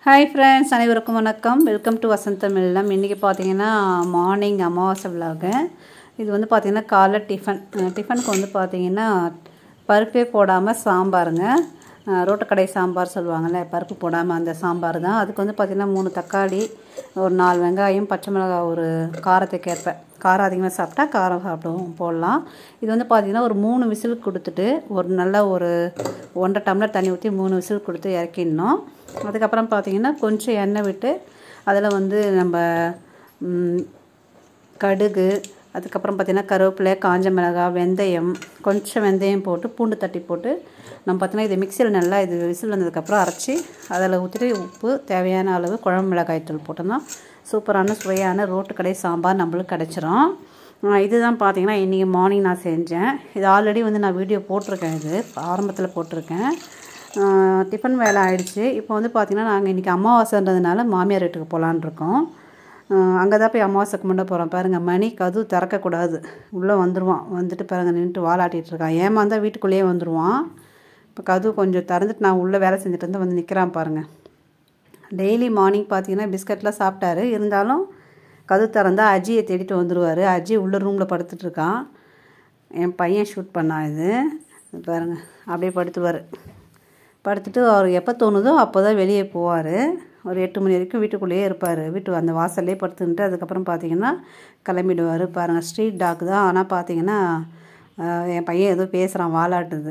hi friends அனைவருக்கும் வணக்கம் welcome to வசந்தம் இல்லம் இன்றைக்கி பார்த்தீங்கன்னா மார்னிங் அமாவாசை விலாகு இது வந்து பார்த்திங்கன்னா காலைல டிஃபன் அஹ் டிஃபனுக்கு வந்து பார்த்திங்கன்னா பருப்பே போடாமல் சாம்பாருங்க அஹ் ரோட்டுக்கடை சாம்பார் சொல்லுவாங்கள்ல பருப்பு போடாமல் அந்த சாம்பார் தான் அதுக்கு வந்து பார்த்திங்கன்னா மூணு தக்காளி ஒரு நாலு வெங்காயம் பச்சை மிளகாய் ஒரு காரத்துக்கு ஏற்ப காரம் அதிகமாக சாப்பிட்டா காரம் சாப்பிடுவோம் போடலாம் இது வந்து பார்த்திங்கன்னா ஒரு மூணு விசில் கொடுத்துட்டு ஒரு நல்ல ஒரு ஒன்றரை டம்ளர் தண்ணி ஊற்றி மூணு விசில் கொடுத்து இறக்கிடணும் அதுக்கப்புறம் பார்த்திங்கன்னா கொஞ்சம் எண்ணெய் விட்டு அதில் வந்து நம்ம ம், கடுகு அதுக்கப்புறம் பார்த்திங்கன்னா கருவேப்பிலை காஞ்ச மிளகாய் வெந்தயம் கொஞ்சம் வெந்தயம் போட்டு பூண்டு தட்டி போட்டு நம்ம பார்த்தீங்கன்னா இது மிக்சியில் நல்லா இது விசில் வந்ததுக்கப்புறம் அரைச்சி அதில் ஊற்றிட்டு உப்பு தேவையான அளவு குழம்பு மிளகாய் தூள் போட்டோம்னா சூப்பரான சுவையான ரோட்டு கடை சாம்பார் நம்மளுக்கு கிடச்சிரும் ஆஹ் இதுதான் பார்த்தீங்கன்னா இன்றைக்கி மார்னிங் நான் செஞ்சேன் இது ஆல்ரெடி வந்து நான் வீடியோ போட்டிருக்கேன் இது ஆரம்பத்தில் போட்டிருக்கேன் ஆஹ் டிஃபன் வேலை ஆயிடுச்சு இப்போ வந்து பார்த்திங்கன்னா நாங்கள் இன்றைக்கி அமாவாசைன்றதுனால மாமியார் வீட்டுக்கு போகலான் இருக்கோம் அங்கே தான் போய் அமாவாசை கும்பிட போகிறோம் பாருங்கள் மணி கதவு திறக்கக்கூடாது உள்ளே வந்துடுவான் வந்துட்டு பாருங்க நின்றுட்டு வாலாட்டிகிட்டு இருக்கான் ஏமாந்தா வீட்டுக்குள்ளேயே வந்துடுவான் இப்போ கதவு கொஞ்சம் திறந்துட்டு நான் உள்ளே வேலை செஞ்சுட்டு இருந்து வந்து நிற்கிறான் பாருங்கள் டெய்லி மார்னிங் பார்த்தீங்கன்னா பிஸ்கட்லாம் சாப்பிட்டாரு இருந்தாலும் கதவு திறந்தா அஜியை தேடிட்டு வந்துடுவார் அஜி உள்ள ரூமில் படுத்துட்டு இருக்கான் என் பையன் ஷூட் பண்ணான் இது இது பாருங்க அப்படியே படுத்துவார் படுத்துட்டு அவர் எப்போ தோணுதோ அப்போ தான் வெளியே போவார் ஒரு எட்டு மணி வரைக்கும் வீட்டுக்குள்ளேயே இருப்பார் வீட்டு அந்த வாசல்லே படுத்துன்ட்டு அதுக்கப்புறம் பார்த்தீங்கன்னா கிளம்பிடுவார் பாருங்கள் ஸ்ட்ரீட் டாக் தான் ஆனால் பார்த்தீங்கன்னா ஆஹ், என் பையன் ஏதோ பேசுகிறான் வாலாட்டுது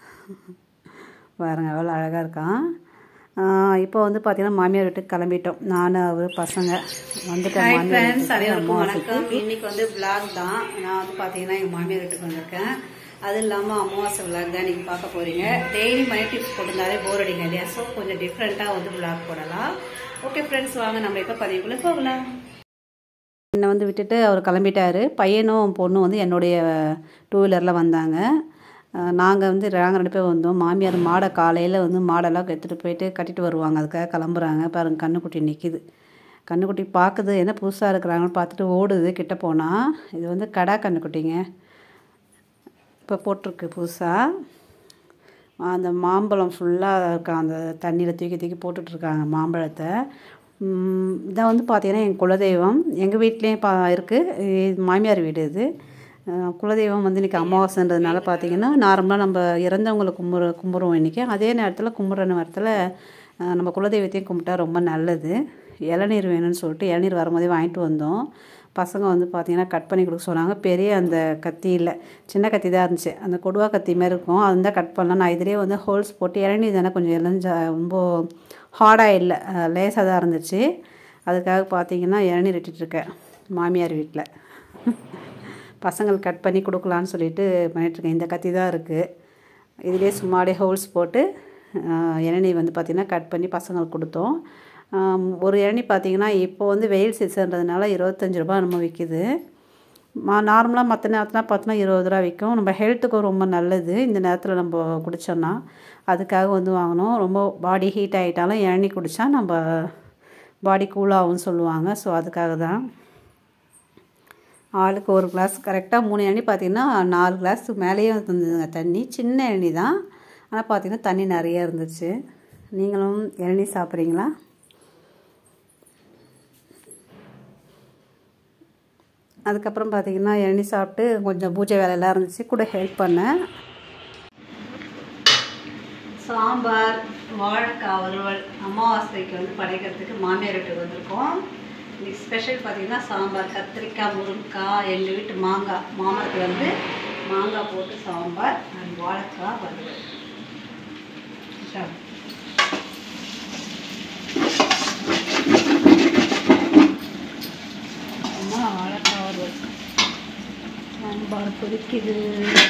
பாருங்க எவ்வளோ அழகாக இருக்கான் ஆஹ் இப்போ வந்து பார்த்தீங்கன்னா மாமியார் வீட்டுக்கு கிளம்பிட்டோம் நான் அவர் பசங்க வந்துட்டேன் மாமியார் வீட்டுக்கு அமாவாசைக்கு இன்னைக்கு வந்து விளாக் தான் நான் வந்து பார்த்தீங்கன்னா எங்கள் மாமியார் வீட்டுக்கு வந்திருக்கேன் அது இல்லாமல் அமாவாசை விளாக் தான் நீங்கள் பார்க்க போகிறீங்க டெய்லி மணி டிப்ஸ் போட்டிருந்தாலே போர் அடிங்க இல்லையா ஸோ கொஞ்சம் டிஃப்ரெண்ட்டாக வந்து விளாக் போடலாம் ஓகே ஃப்ரெண்ட்ஸ் வாங்க நம்ம இப்போ பதிவுக்குள்ளே போகலாம் என்னை வந்து விட்டுட்டு அவர் கிளம்பிட்டாரு பையனும் பொண்ணும் வந்து என்னுடைய டூ வீலரில் வந்தாங்க நாங்கள் வந்து நாங்கள் ரெண்டு பேர் வந்தோம் மாமியார் மாடை காலையில் வந்து மாடெல்லாம் எடுத்துகிட்டு போயிட்டு கட்டிட்டு வருவாங்க அதுக்காக கிளம்புறாங்க பாருங்க கண்ணுக்குட்டி நிற்கிது கண்ணுக்குட்டி பார்க்குது என்ன புதுசாக இருக்கிறாங்கன்னு பார்த்துட்டு ஓடுது கிட்ட போனால் இது வந்து கடா கண்ணுக்குட்டிங்க இப்போ போட்டிருக்கு புதுசாக அந்த மாம்பழம் ஃபுல்லாக இருக்க அந்த தண்ணியில் தூக்கி தூக்கி போட்டுட்ருக்காங்க மாம்பழத்தை உம், இதான் வந்து பார்த்தீங்கன்னா என் குலதெய்வம் எங்கள் வீட்லேயும் பா இருக்குது மாமியார் வீடு இது அஹ், குலதெய்வம் வந்து இன்றைக்கி அமாவாசைன்றதுனால பார்த்தீங்கன்னா நார்மலாக நம்ம இறந்தவங்களை கும்பிட்ற கும்பிடுவோம் இன்றைக்கி அதே நேரத்தில் கும்பிட்ற நேரத்தில் அஹ், நம்ம குலதெய்வத்தையும் கும்பிட்டா ரொம்ப நல்லது இளநீர் வேணும்னு சொல்லிட்டு இளநீர் வரும்போதே வாங்கிட்டு வந்தோம் பசங்க வந்து பார்த்தீங்கன்னா கட் பண்ணி கொடுக்க சொன்னாங்க பெரிய அந்த கத்தி இல்லை சின்ன கத்தி தான் இருந்துச்சு அந்த கொடுவா கத்தி மாதிரி இருக்கும் அது தான் கட் பண்ணலாம் நான் இதிலே வந்து ஹோல்ஸ் போட்டு இளநீர் தானே கொஞ்சம் இளஞ்சா ரொம்ப ஹார்டாக இல்லை லேசாக தான் இருந்துச்சு அதுக்காக பார்த்தீங்கன்னா இளநீர் இட்டுட்ருக்கேன் மாமியார் வீட்டில் பசங்களுக்கு கட் பண்ணி கொடுக்கலான்னு சொல்லிட்டு பண்ணிகிட்ருக்கேன் இந்த கத்தி தான் இருக்குது இதிலே சும்மா அப்படியே ஹோல்ஸ் போட்டு ஆஹ், இளநீ வந்து பார்த்திங்கன்னா கட் பண்ணி பசங்களுக்கு கொடுத்தோம் ஆம், ஒரு இளநீ பார்த்திங்கன்னா இப்போ வந்து வெயில் சீசன்றதுனால இருபத்தஞ்சி ரூபாய் நம்ம விற்கிது மா நார்மலாக மற்ற நேரத்தில் பார்த்தோன்னா இருபது ரூபா விற்கும் நம்ம ஹெல்த்துக்கும் ரொம்ப நல்லது இந்த நேரத்தில் நம்ம குடித்தோன்னா அதுக்காக வந்து வாங்கினோம் ரொம்ப பாடி ஹீட் ஆகிட்டாலும் இளநீ குடித்தா நம்ம பாடி கூலாகும்னு சொல்லுவாங்க ஸோ அதுக்காக தான் ஆளுக்கு ஒரு கிளாஸ் கரெக்டாக மூணு இளநீ பார்த்தீங்கன்னா நாலு கிளாஸ் மேலேயே இருந்ததுங்க தண்ணி சின்ன இளநீ தான் ஆனால் பார்த்தீங்கன்னா தண்ணி நிறைய இருந்துச்சு நீங்களும் இளநீ சாப்பிட்றீங்களா அதுக்கப்புறம் பார்த்தீங்கன்னா இளநீ சாப்பிட்டு கொஞ்சம் பூஜை வேலையெல்லாம் இருந்துச்சு கூட ஹெல்ப் பண்ணேன் சாம்பார் வாழைக்காய் வறுவல் அமாவாசைக்கு வந்து படைக்கிறதுக்கு மாமியார் வீட்டுக்கு வந்திருக்கோம் இன்னைக்கு ஸ்பெஷல் பார்த்தீங்கன்னா சாம்பார் கத்திரிக்காய் முருங்கைக்காய் எங்கள் வீட்டு மாங்காய் மாமரத்தில் வந்து மாங்காய் போட்டு சாம்பார் அண்ட் வாழைக்காய் வறுவல் சார் அம்மா வாழைக்காய் வறுவல் சாம்பார் கொதிக்குது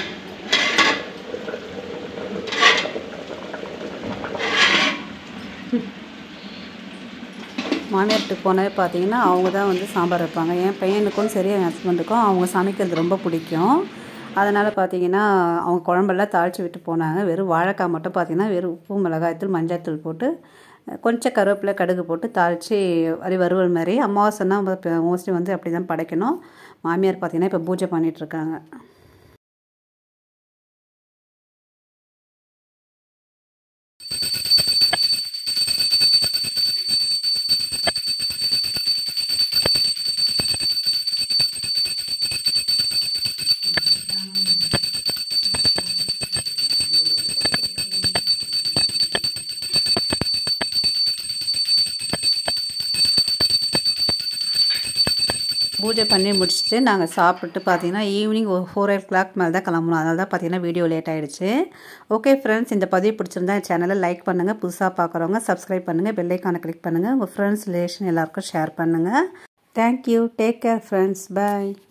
மாமியார் வீட்டுக்கு போனவே பார்த்தீங்கன்னா அவங்க தான் வந்து சாம்பார் வைப்பாங்க என் பையனுக்கும் சரி என் ஹஸ்பண்டுக்கும் அவங்க சமைக்கிறது ரொம்ப பிடிக்கும் அதனால் பார்த்தீங்கன்னா அவங்க குழம்பெல்லாம் தாளித்து விட்டு போனாங்க வெறும் வாழைக்காய் மட்டும் பார்த்தீங்கன்னா வெறும் உப்பு மிளகாய்த்தூள் மஞ்சள்தூள் போட்டு கொஞ்சம் கருவேப்பிலை கடுகு போட்டு தாளித்து வரி வறுவல் மாதிரி அமாவாசைன்னா மோஸ்ட்லி வந்து அப்படி தான் படைக்கணும் மாமியார் பார்த்தீங்கன்னா இப்போ பூஜை பண்ணிகிட்ருக்காங்க பூஜை பண்ணி முடிச்சுட்டு நாங்கள் சாப்பிட்டு பார்த்தீங்கன்னா ஈவினிங் ஒரு ஃபோர் ஓ கிளாக் மேலே தான் கிளம்பணும் அதனால தான் பார்த்தீங்கன்னா வீடியோ லேட் ஆகிடுச்சு ஓகே ஃப்ரெண்ட்ஸ் இந்த பதிவு பிடிச்சிருந்தா என் சேனலை லைக் பண்ணுங்கள் புதுசாக பார்க்குறவங்க சப்ஸ்கிரைப் பண்ணுங்கள் பெல்லைக்கான கிளிக் பண்ணுங்கள் உங்கள் ஃப்ரெண்ட்ஸ் ரிலேஷன் எல்லாருக்கும் ஷேர் பண்ணுங்கள் தேங்க்யூ டேக் கேர் ஃப்ரெண்ட்ஸ் பாய்